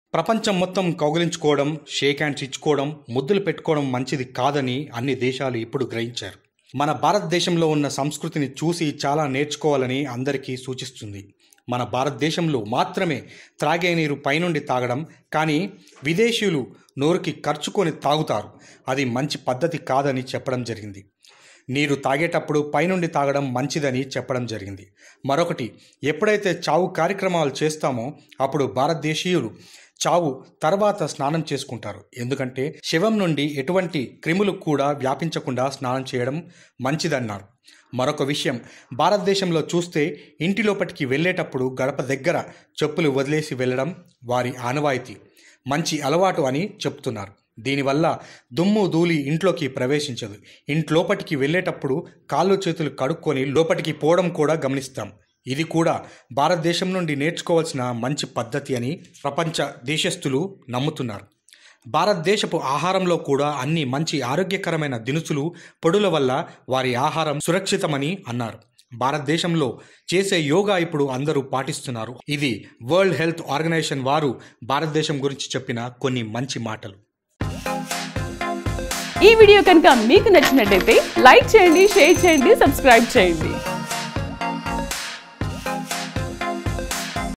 ప్రపంచం మొత్తం కౌగిలించుకోవడం shake hands ఇచ్చుకోవడం ముద్దులు పెట్టుకోవడం మంచిది కాదని అన్ని దేశాలు ఇప్పుడు గ్రహించారు మన భారతదేశంలో ఉన్న సంస్కృతిని చూసి చాలా నేర్చుకోవాలని అందరికీ సూచిస్తుంది మన భారతదేశంలో మాత్రమే త్రాగే నీరు పైనుండి తాగడం కానీ విదేశీయులు నోరుకి ఖర్చుకొని తాగుతారు అది మంచి పద్ధతి కాదని చెప్పడం జరిగింది నీరు తాగేటప్పుడు పైనుండి తాగడం మంచిదని చెప్పడం జరిగింది మరొకటి ఎప్పుడైతే చావు కార్యక్రమాలు చేస్తామో అప్పుడు భారతదేశీయులు చావు తర్వాత స్నానం చేసుకుంటారు ఎందుకంటే శవం నుండి ఎటువంటి క్రిములు కూడా వ్యాపించకుండా స్నానం చేయడం మంచిదన్నారు మరొక విషయం భారతదేశంలో చూస్తే ఇంటి లోపటికి వెళ్ళేటప్పుడు గడప దగ్గర చెప్పులు వదిలేసి వెళ్ళడం వారి ఆనవాయితీ మంచి అలవాటు అని చెప్తున్నారు దీనివల్ల దుమ్ము ధూళి ఇంట్లోకి ప్రవేశించదు ఇంట్లోపటికి వెళ్ళేటప్పుడు కాళ్ళు చేతులు కడుక్కొని లోపటికి పోవడం కూడా గమనిస్తాం ఇది కూడా భారతదేశం నుండి నేర్చుకోవాల్సిన మంచి పద్ధతి అని ప్రపంచ దేశస్థులు నమ్ముతున్నారు భారతదేశపు ఆహారంలో కూడా అన్ని మంచి ఆరోగ్యకరమైన దినుసులు పొడుల వల్ల వారి ఆహారం సురక్షితమని అన్నారు భారతదేశంలో చేసే యోగా ఇప్పుడు అందరూ పాటిస్తున్నారు ఇది వరల్డ్ హెల్త్ ఆర్గనైజేషన్ వారు భారతదేశం గురించి చెప్పిన కొన్ని మంచి మాటలు ఈ వీడియో కనుక మీకు నచ్చినట్టయితే లైక్ చేయండి షేర్ చేయండి సబ్స్క్రైబ్ చేయండి